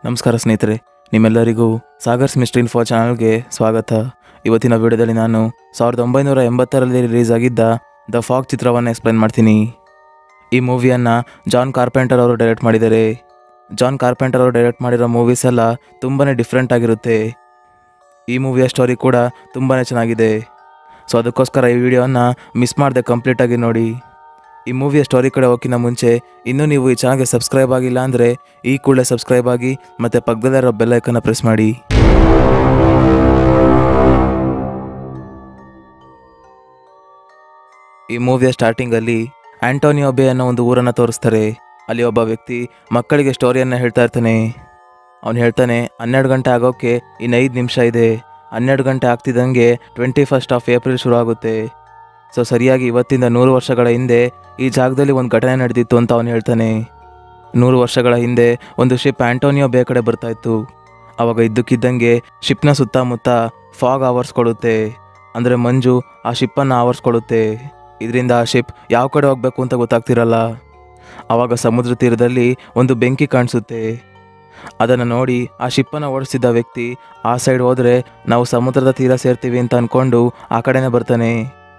ನಮಸ್ಕಾರ ಸ್ನೇಹಿತರೆ ನಿಮ್ಮೆಲ್ಲರಿಗೂ ಸಾಗರ್ಸ್ ಮಿಸ್ಟ್ರಿ ಇನ್ಫೋ ಚಾನಲ್ಗೆ ಸ್ವಾಗತ ಇವತ್ತಿನ ವಿಡಿಯೋದಲ್ಲಿ ನಾನು ಸಾವಿರದ ಒಂಬೈನೂರ ಎಂಬತ್ತರಲ್ಲಿ ರಿಲೀಸ್ ಆಗಿದ್ದ ದ ಫಾಗ್ ಚಿತ್ರವನ್ನು ಎಕ್ಸ್ಪ್ಲೈನ್ ಮಾಡ್ತೀನಿ ಈ ಮೂವಿಯನ್ನು ಜಾನ್ ಕಾರ್ಪೆಂಟರ್ ಅವರು ಡೈರೆಕ್ಟ್ ಮಾಡಿದ್ದಾರೆ ಜಾನ್ ಕಾರ್ಪೆಂಟರ್ ಅವರು ಡೈರೆಕ್ಟ್ ಮಾಡಿರೋ ಮೂವೀಸ್ ಎಲ್ಲ ತುಂಬಾ ಡಿಫ್ರೆಂಟ್ ಆಗಿರುತ್ತೆ ಈ ಮೂವಿಯ ಸ್ಟೋರಿ ಕೂಡ ತುಂಬಾ ಚೆನ್ನಾಗಿದೆ ಸೊ ಅದಕ್ಕೋಸ್ಕರ ಈ ವಿಡಿಯೋನ ಮಿಸ್ ಮಾಡದೆ ಕಂಪ್ಲೀಟಾಗಿ ನೋಡಿ ಈ ಮೂವಿಯ ಸ್ಟೋರಿ ಕಡೆ ಹೋಗಿನ ಮುಂಚೆ ಇನ್ನೂ ನೀವು ಈ ಚಾನಲ್ಗೆ ಸಬ್ಸ್ಕ್ರೈಬ್ ಆಗಿಲ್ಲ ಅಂದರೆ ಈ ಕೂಡಲೇ ಸಬ್ಸ್ಕ್ರೈಬ್ ಆಗಿ ಮತ್ತು ಪಕ್ಕದಲ್ಲಿರೋ ಬೆಲ್ ಐಕನ್ನ ಪ್ರೆಸ್ ಮಾಡಿ ಈ ಮೂವಿಯ ಸ್ಟಾರ್ಟಿಂಗಲ್ಲಿ ಆಂಟೋನಿಯೋ ಬೇ ಅನ್ನೋ ಒಂದು ಊರನ್ನು ತೋರಿಸ್ತಾರೆ ಅಲ್ಲಿ ಒಬ್ಬ ವ್ಯಕ್ತಿ ಮಕ್ಕಳಿಗೆ ಸ್ಟೋರಿಯನ್ನು ಹೇಳ್ತಾ ಇರ್ತಾನೆ ಅವನು ಹೇಳ್ತಾನೆ ಹನ್ನೆರಡು ಗಂಟೆ ಆಗೋಕ್ಕೆ ಇನ್ನು ಐದು ನಿಮಿಷ ಇದೆ ಹನ್ನೆರಡು ಗಂಟೆ ಆಗ್ತಿದ್ದಂಗೆ ಟ್ವೆಂಟಿ ಫಸ್ಟ್ ಆಫ್ ಏಪ್ರಿಲ್ ಶುರು ಆಗುತ್ತೆ ಸೊ ಸರಿಯಾಗಿ ಇವತ್ತಿಂದ ನೂರು ವರ್ಷಗಳ ಹಿಂದೆ ಈ ಜಾಗದಲ್ಲಿ ಒಂದು ಘಟನೆ ನಡೆದಿತ್ತು ಅಂತ ಅವನು ಹೇಳ್ತಾನೆ ನೂರು ವರ್ಷಗಳ ಹಿಂದೆ ಒಂದು ಶಿಪ್ ಆಂಟೋನಿಯೋ ಬೇ ಕಡೆ ಬರ್ತಾ ಇತ್ತು ಆವಾಗ ಇದ್ದಕ್ಕಿದ್ದಂಗೆ ಶಿಪ್ನ ಸುತ್ತಮುತ್ತ ಫಾಗ್ ಆವರಿಸ್ಕೊಳ್ಳುತ್ತೆ ಅಂದರೆ ಮಂಜು ಆ ಶಿಪ್ಪನ್ನು ಆವರಿಸ್ಕೊಳ್ಳುತ್ತೆ ಇದರಿಂದ ಆ ಶಿಪ್ ಯಾವ ಕಡೆ ಹೋಗಬೇಕು ಅಂತ ಗೊತ್ತಾಗ್ತಿರಲ್ಲ ಆವಾಗ ಸಮುದ್ರ ತೀರದಲ್ಲಿ ಒಂದು ಬೆಂಕಿ ಕಾಣಿಸುತ್ತೆ ಅದನ್ನು ನೋಡಿ ಆ ಶಿಪ್ಪನ್ನು ಓಡಿಸಿದ್ದ ವ್ಯಕ್ತಿ ಆ ಸೈಡ್ ಹೋದರೆ ನಾವು ಸಮುದ್ರದ ತೀರ ಸೇರ್ತೀವಿ ಅಂತ ಅಂದ್ಕೊಂಡು ಆ ಕಡೆನೇ ಬರ್ತಾನೆ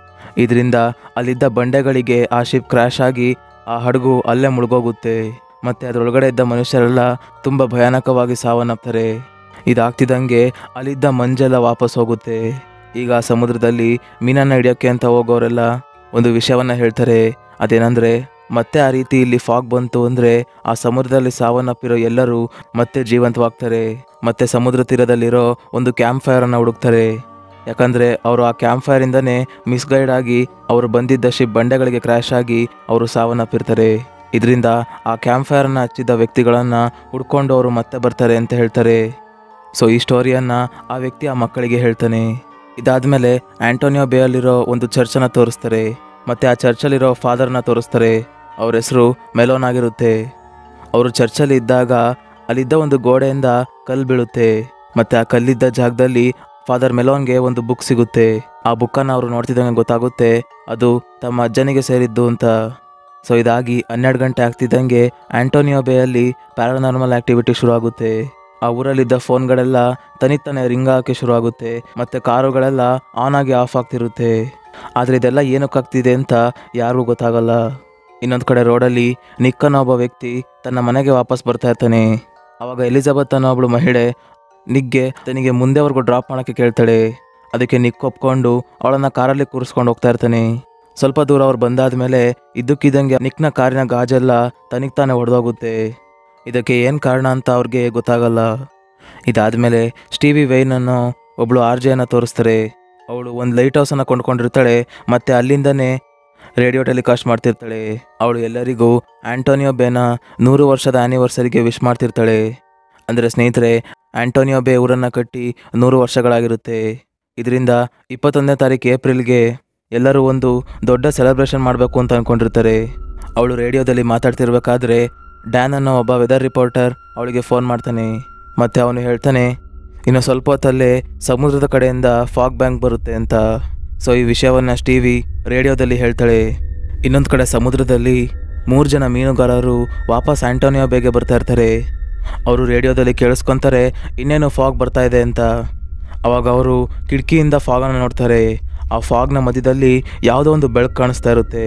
ಇದರಿಂದ ಅಲ್ಲಿದ್ದ ಬಂಡೆಗಳಿಗೆ ಆ ಶಿಪ್ ಕ್ರ್ಯಾಶ್ ಆಗಿ ಆ ಹಡಗು ಅಲ್ಲೇ ಮುಳುಗೋಗುತ್ತೆ ಮತ್ತೆ ಅದರೊಳಗಡೆ ಇದ್ದ ಮನುಷ್ಯರೆಲ್ಲ ತುಂಬ ಭಯಾನಕವಾಗಿ ಸಾವನ್ನಪ್ತಾರೆ ಇದಾಗ್ತಿದ್ದಂಗೆ ಅಲ್ಲಿದ್ದ ಮಂಜೆಲ್ಲ ವಾಪಸ್ ಹೋಗುತ್ತೆ ಈಗ ಆ ಸಮುದ್ರದಲ್ಲಿ ಮೀನನ್ನು ಹಿಡಿಯೋಕ್ಕೆ ಅಂತ ಹೋಗೋರೆಲ್ಲ ಒಂದು ವಿಷಯವನ್ನು ಹೇಳ್ತಾರೆ ಅದೇನಂದರೆ ಮತ್ತೆ ಆ ರೀತಿ ಇಲ್ಲಿ ಫಾಗ್ ಬಂತು ಅಂದರೆ ಆ ಸಮುದ್ರದಲ್ಲಿ ಸಾವನ್ನಪ್ಪಿರೋ ಎಲ್ಲರೂ ಮತ್ತೆ ಜೀವಂತವಾಗ್ತಾರೆ ಮತ್ತೆ ಸಮುದ್ರ ತೀರದಲ್ಲಿರೋ ಒಂದು ಕ್ಯಾಂಪ್ ಫೈರನ್ನು ಹುಡುಕ್ತಾರೆ ಯಾಕಂದರೆ ಅವರು ಆ ಕ್ಯಾಂಪ್ ಫೈರಿಂದನೇ ಮಿಸ್ಗೈಡ್ ಆಗಿ ಅವರು ಬಂದಿದ್ದ ಶಿಪ್ ಬಂಡೆಗಳಿಗೆ ಕ್ರ್ಯಾಶ್ ಆಗಿ ಅವರು ಸಾವನ್ನಪ್ಪಿರ್ತಾರೆ ಇದರಿಂದ ಆ ಕ್ಯಾಂಪ್ ಫೈರನ್ನು ಹಚ್ಚಿದ್ದ ವ್ಯಕ್ತಿಗಳನ್ನು ಹುಡ್ಕೊಂಡು ಅವರು ಮತ್ತೆ ಬರ್ತಾರೆ ಅಂತ ಹೇಳ್ತಾರೆ ಸೊ ಈ ಸ್ಟೋರಿಯನ್ನು ಆ ವ್ಯಕ್ತಿ ಆ ಮಕ್ಕಳಿಗೆ ಹೇಳ್ತಾನೆ ಇದಾದಮೇಲೆ ಆಂಟೋನಿಯೋ ಬೇಯಲ್ಲಿರೋ ಒಂದು ಚರ್ಚನ್ನು ತೋರಿಸ್ತಾರೆ ಮತ್ತು ಆ ಚರ್ಚಲ್ಲಿರೋ ಫಾದರ್ನ ತೋರಿಸ್ತಾರೆ ಅವ್ರ ಹೆಸರು ಮೆಲೋನ್ ಆಗಿರುತ್ತೆ ಅವರು ಚರ್ಚಲ್ಲಿ ಇದ್ದಾಗ ಅಲ್ಲಿದ್ದ ಒಂದು ಗೋಡೆಯಿಂದ ಕಲ್ಲು ಬೀಳುತ್ತೆ ಮತ್ತು ಆ ಕಲ್ಲಿದ್ದ ಜಾಗದಲ್ಲಿ ಫಾದರ್ ಮೆಲೋನ್ಗೆ ಒಂದು ಬುಕ್ ಸಿಗುತ್ತೆ ಆ ಬುಕ್ಕನ್ನು ಅವರು ನೋಡ್ತಿದ್ದಂಗೆ ಗೊತ್ತಾಗುತ್ತೆ ಅದು ತಮ್ಮ ಅಜ್ಜನಿಗೆ ಸೇರಿದ್ದು ಅಂತ ಸೊ ಇದಾಗಿ ಹನ್ನೆರಡು ಗಂಟೆ ಆಗ್ತಿದ್ದಂಗೆ ಆಂಟೋನಿಯೋ ಬೇಯಲ್ಲಿ ಪ್ಯಾರಾನಾರ್ಮಲ್ ಆಕ್ಟಿವಿಟಿ ಶುರು ಆಗುತ್ತೆ ಆ ಊರಲ್ಲಿದ್ದ ಫೋನ್ಗಳೆಲ್ಲ ತನಿತಾನೆ ರಿಂಗ್ ಹಾಕಿ ಶುರು ಆಗುತ್ತೆ ಮತ್ತು ಕಾರುಗಳೆಲ್ಲ ಆನ್ ಆಗಿ ಆಫ್ ಆಗ್ತಿರುತ್ತೆ ಆದರೆ ಇದೆಲ್ಲ ಏನಕ್ಕಾಗ್ತಿದೆ ಅಂತ ಯಾರಿಗೂ ಗೊತ್ತಾಗಲ್ಲ ಇನ್ನೊಂದು ಕಡೆ ರೋಡಲ್ಲಿ ನಿಕ್ ಅನ್ನೋ ಒಬ್ಬ ವ್ಯಕ್ತಿ ತನ್ನ ಮನೆಗೆ ವಾಪಸ್ ಬರ್ತಾ ಇರ್ತಾನೆ ಆವಾಗ ಎಲಿಜಬೆತ್ ಅನ್ನೋ ಒಬ್ಳು ಮಹಿಳೆ ನಿಗ್ಗೆ ತನಗೆ ಮುಂದೆವರೆಗೂ ಡ್ರಾಪ್ ಮಾಡೋಕ್ಕೆ ಕೇಳ್ತಾಳೆ ಅದಕ್ಕೆ ನಿಕ್ ಒಪ್ಕೊಂಡು ಅವಳನ್ನು ಕಾರಲ್ಲಿ ಕೂರಿಸ್ಕೊಂಡು ಹೋಗ್ತಾ ಇರ್ತಾನೆ ಸ್ವಲ್ಪ ದೂರ ಅವ್ರು ಬಂದಾದ ಮೇಲೆ ಇದ್ದಕ್ಕಿದ್ದಂಗೆ ನಿಕ್ನ ಕಾರಿನ ಗಾಜೆಲ್ಲ ತನಿಗೆ ತಾನೇ ಹೊಡೆದೋಗುತ್ತೆ ಇದಕ್ಕೆ ಏನು ಕಾರಣ ಅಂತ ಅವ್ರಿಗೆ ಗೊತ್ತಾಗಲ್ಲ ಇದಾದಮೇಲೆ ಸ್ಟೀವಿ ವೆಯ್ನ್ ಅನ್ನೋ ಒಬ್ಳು ಆರ್ ಜೆಯನ್ನು ತೋರಿಸ್ತಾರೆ ಅವಳು ಒಂದು ಲೈಟ್ ಹೌಸನ್ನು ಕೊಂಡ್ಕೊಂಡಿರ್ತಾಳೆ ಮತ್ತು ಅಲ್ಲಿಂದನೇ ರೇಡಿಯೋ ಟೆಲಿಕಾಸ್ಟ್ ಮಾಡ್ತಿರ್ತಾಳೆ ಅವಳು ಎಲ್ಲರಿಗೂ ಆಂಟೋನಿಯೋ ಬೇನ ನೂರು ವರ್ಷದ ಆ್ಯನಿವರ್ಸರಿಗೆ ವಿಶ್ ಮಾಡ್ತಿರ್ತಾಳೆ ಅಂದರೆ ಸ್ನೇಹಿತರೆ ಆಂಟೋನಿಯೋ ಬೇ ಊರನ್ನು ಕಟ್ಟಿ ನೂರು ವರ್ಷಗಳಾಗಿರುತ್ತೆ ಇದರಿಂದ ಇಪ್ಪತ್ತೊಂದನೇ ತಾರೀಕು ಏಪ್ರಿಲ್ಗೆ ಎಲ್ಲರೂ ಒಂದು ದೊಡ್ಡ ಸೆಲೆಬ್ರೇಷನ್ ಮಾಡಬೇಕು ಅಂತ ಅಂದ್ಕೊಂಡಿರ್ತಾರೆ ಅವಳು ರೇಡಿಯೋದಲ್ಲಿ ಮಾತಾಡ್ತಿರ್ಬೇಕಾದ್ರೆ ಡ್ಯಾನ್ ಅನ್ನೋ ಒಬ್ಬ ವೆದರ್ ರಿಪೋರ್ಟರ್ ಅವಳಿಗೆ ಫೋನ್ ಮಾಡ್ತಾನೆ ಮತ್ತು ಅವನು ಹೇಳ್ತಾನೆ ಇನ್ನು ಸ್ವಲ್ಪ ಹೊತ್ತಲ್ಲೇ ಸಮುದ್ರದ ಕಡೆಯಿಂದ ಫಾಗ್ ಬ್ಯಾಂಕ್ ಬರುತ್ತೆ ಅಂತ ಸೊ ಈ ವಿಷಯವನ್ನು ಸ್ಟೀವಿ ರೇಡಿಯೋದಲ್ಲಿ ಹೇಳ್ತಾಳೆ ಇನ್ನೊಂದು ಕಡೆ ಸಮುದ್ರದಲ್ಲಿ ಮೂರು ಜನ ಮೀನುಗಾರರು ವಾಪಸ್ ಆಂಟೋನಿಯೋ ಬೇಗೆ ಬರ್ತಾ ಇರ್ತಾರೆ ಅವರು ರೇಡಿಯೋದಲ್ಲಿ ಕೇಳಿಸ್ಕೊತಾರೆ ಇನ್ನೇನು ಫಾಗ್ ಬರ್ತಾ ಇದೆ ಅಂತ ಅವಾಗ ಅವರು ಕಿಟಕಿಯಿಂದ ಫಾಗನ್ನು ನೋಡ್ತಾರೆ ಆ ಫಾಗ್ನ ಮಧ್ಯದಲ್ಲಿ ಯಾವುದೋ ಒಂದು ಬೆಳಕು ಕಾಣಿಸ್ತಾ ಇರುತ್ತೆ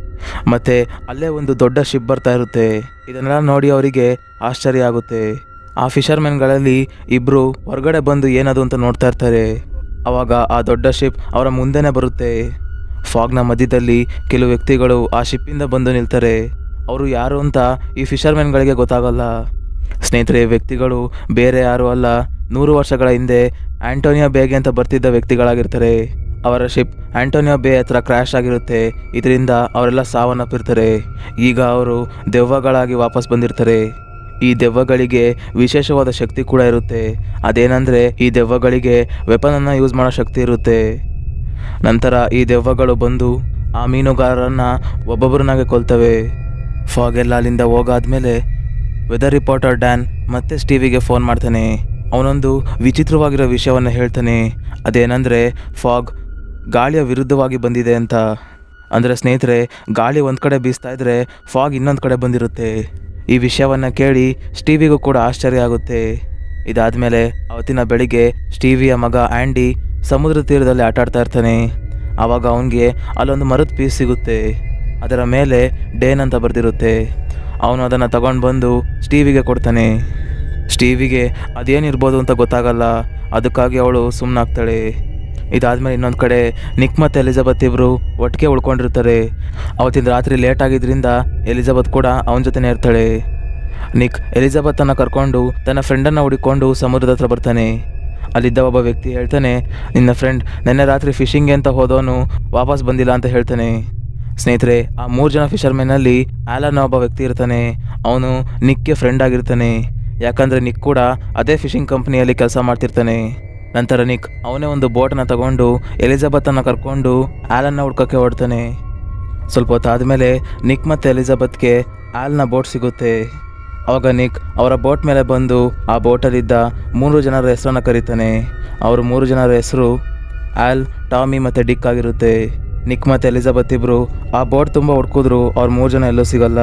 ಮತ್ತು ಅಲ್ಲೇ ಒಂದು ದೊಡ್ಡ ಶಿಪ್ ಬರ್ತಾ ಇರುತ್ತೆ ಇದನ್ನೆಲ್ಲ ನೋಡಿ ಅವರಿಗೆ ಆಶ್ಚರ್ಯ ಆಗುತ್ತೆ ಆ ಫಿಶರ್ಮೆನ್ಗಳಲ್ಲಿ ಇಬ್ಬರು ಹೊರಗಡೆ ಬಂದು ಏನದು ಅಂತ ನೋಡ್ತಾ ಇರ್ತಾರೆ ಆವಾಗ ಆ ದೊಡ್ಡ ಶಿಪ್ ಅವರ ಮುಂದೆನೇ ಬರುತ್ತೆ ಫಾಗ್ನ ಮಧ್ಯದಲ್ಲಿ ಕೆಲವು ವ್ಯಕ್ತಿಗಳು ಆ ಶಿಪ್ಪಿಂದ ಬಂದು ನಿಲ್ತಾರೆ ಅವರು ಯಾರು ಅಂತ ಈ ಫಿಶರ್ಮೆನ್ಗಳಿಗೆ ಗೊತ್ತಾಗಲ್ಲ ಸ್ನೇಹಿತರೆ ಈ ವ್ಯಕ್ತಿಗಳು ಬೇರೆ ಯಾರೂ ಅಲ್ಲ ನೂರು ವರ್ಷಗಳ ಹಿಂದೆ ಆಂಟೋನಿಯೋ ಬೇಗೆ ಅಂತ ಬರ್ತಿದ್ದ ವ್ಯಕ್ತಿಗಳಾಗಿರ್ತಾರೆ ಅವರ ಶಿಪ್ ಆಂಟೋನಿಯೋ ಬೇ ಹತ್ರ ಕ್ರ್ಯಾಶ್ ಆಗಿರುತ್ತೆ ಇದರಿಂದ ಅವರೆಲ್ಲ ಸಾವನ್ನಪ್ಪಿರ್ತಾರೆ ಈಗ ಅವರು ದೆವ್ವಗಳಾಗಿ ವಾಪಸ್ ಬಂದಿರ್ತಾರೆ ಈ ದೆವ್ವಗಳಿಗೆ ವಿಶೇಷವಾದ ಶಕ್ತಿ ಕೂಡ ಇರುತ್ತೆ ಅದೇನೆಂದರೆ ಈ ದೆವ್ವಗಳಿಗೆ ವೆಪನನ್ನು ಯೂಸ್ ಮಾಡೋ ಶಕ್ತಿ ಇರುತ್ತೆ ನಂತರ ಈ ದೆವ್ವಗಳು ಬಂದು ಆ ಮೀನುಗಾರರನ್ನು ಒಬ್ಬೊಬ್ಬರನ್ನಾಗೆ ಕೊಲ್ತವೆ ಫಾಗ್ ಎಲ್ಲ ಅಲ್ಲಿಂದ ಹೋಗಾದ್ಮೇಲೆ ವೆದರ್ ರಿಪೋರ್ಟರ್ ಡ್ಯಾನ್ ಮತ್ತೆ ಸ್ಟೀವಿಗೆ ಫೋನ್ ಮಾಡ್ತಾನೆ ಅವನೊಂದು ವಿಚಿತ್ರವಾಗಿರೋ ವಿಷಯವನ್ನು ಹೇಳ್ತಾನೆ ಅದೇನೆಂದರೆ ಫಾಗ್ ಗಾಳಿಯ ವಿರುದ್ಧವಾಗಿ ಬಂದಿದೆ ಅಂತ ಅಂದರೆ ಸ್ನೇಹಿತರೆ ಗಾಳಿ ಒಂದು ಕಡೆ ಬೀಸ್ತಾ ಇದ್ರೆ ಫಾಗ್ ಇನ್ನೊಂದು ಕಡೆ ಬಂದಿರುತ್ತೆ ಈ ವಿಷಯವನ್ನು ಕೇಳಿ ಸ್ಟೀವಿಗೂ ಕೂಡ ಆಶ್ಚರ್ಯ ಆಗುತ್ತೆ ಇದಾದಮೇಲೆ ಅವತ್ತಿನ ಬೆಳಿಗ್ಗೆ ಸ್ಟೀವಿಯ ಮಗ ಆ್ಯಂಡಿ ಸಮುದ್ರ ತೀರದಲ್ಲಿ ಆಟ ಆಡ್ತಾ ಇರ್ತಾನೆ ಆವಾಗ ಅವನಿಗೆ ಅಲ್ಲೊಂದು ಮರದ ಪೀಸ್ ಸಿಗುತ್ತೆ ಅದರ ಮೇಲೆ ಡೇನ್ ಅಂತ ಬರೆದಿರುತ್ತೆ ಅವನು ಅದನ್ನು ತಗೊಂಡು ಬಂದು ಸ್ಟೀವಿಗೆ ಕೊಡ್ತಾನೆ ಸ್ಟೀವಿಗೆ ಅದೇನಿರ್ಬೋದು ಅಂತ ಗೊತ್ತಾಗಲ್ಲ ಅದಕ್ಕಾಗಿ ಅವಳು ಸುಮ್ಮನಾಗ್ತಾಳೆ ಇದಾದ್ಮೇಲೆ ಇನ್ನೊಂದು ಕಡೆ ನಿಕ್ ಮತ್ತು ಎಲಿಜಬೆತ್ ಇಬ್ಬರು ಒಟ್ಟಿಗೆ ಉಳ್ಕೊಂಡಿರ್ತಾರೆ ಅವತ್ತಿನ ರಾತ್ರಿ ಲೇಟ್ ಆಗಿದ್ರಿಂದ ಎಲಿಜಬೆತ್ ಕೂಡ ಅವನ ಜೊತೆನೇ ಇರ್ತಾಳೆ ನಿಕ್ ಎಲಿಜಬೆತ್ತನ್ನು ಕರ್ಕೊಂಡು ತನ್ನ ಫ್ರೆಂಡನ್ನು ಹುಡುಕೊಂಡು ಸಮುದ್ರದ ಹತ್ರ ಬರ್ತಾನೆ ಅಲ್ಲಿದ್ದ ಒಬ್ಬ ವ್ಯಕ್ತಿ ಹೇಳ್ತಾನೆ ನಿನ್ನ ಫ್ರೆಂಡ್ ನಿನ್ನೆ ರಾತ್ರಿ ಫಿಶಿಂಗ್ಗೆ ಅಂತ ಹೋದವನು ವಾಪಸ್ ಬಂದಿಲ್ಲ ಅಂತ ಹೇಳ್ತಾನೆ ಸ್ನೇಹಿತರೆ ಆ ಮೂರು ಜನ ಫಿಶರ್ಮೆನಲ್ಲಿ ಆಲನ್ ಒಬ್ಬ ವ್ಯಕ್ತಿ ಇರ್ತಾನೆ ಅವನು ನಿಕ್ಗೆ ಫ್ರೆಂಡ್ ಆಗಿರ್ತಾನೆ ಯಾಕಂದರೆ ನಿಕ್ ಕೂಡ ಅದೇ ಫಿಶಿಂಗ್ ಕಂಪ್ನಿಯಲ್ಲಿ ಕೆಲಸ ಮಾಡ್ತಿರ್ತಾನೆ ನಂತರ ನಿಕ್ ಅವನೇ ಒಂದು ಬೋಟನ್ನು ತಗೊಂಡು ಎಲಿಜಬೆತ್ತನ್ನು ಕರ್ಕೊಂಡು ಆಲನ್ನ ಹುಡ್ಕೋಕ್ಕೆ ಹೊಡ್ತಾನೆ ಸ್ವಲ್ಪ ಹೊತ್ತಾದಮೇಲೆ ನಿಕ್ ಮತ್ತು ಎಲಿಜಬೆತ್ಗೆ ಆಲ್ನ ಬೋಟ್ ಸಿಗುತ್ತೆ ಅವಾಗ ನಿಕ್ ಅವರ ಬೋಟ್ ಮೇಲೆ ಬಂದು ಆ ಬೋಟಲ್ಲಿದ್ದ ಮೂರು ಜನರ ಹೆಸರನ್ನು ಕರೀತಾನೆ ಅವರು ಮೂರು ಜನರ ಹೆಸರು ಆಲ್ ಟಾಮಿ ಮತ್ತು ಡಿಕ್ ಆಗಿರುತ್ತೆ ನಿಕ್ ಮತ್ತು ಎಲಿಜಬೆತ್ ಇಬ್ಬರು ಆ ಬೋಟ್ ತುಂಬ ಹುಡ್ಕಿದ್ರು ಅವ್ರ ಮೂರು ಜನ ಎಲ್ಲೂ ಸಿಗಲ್ಲ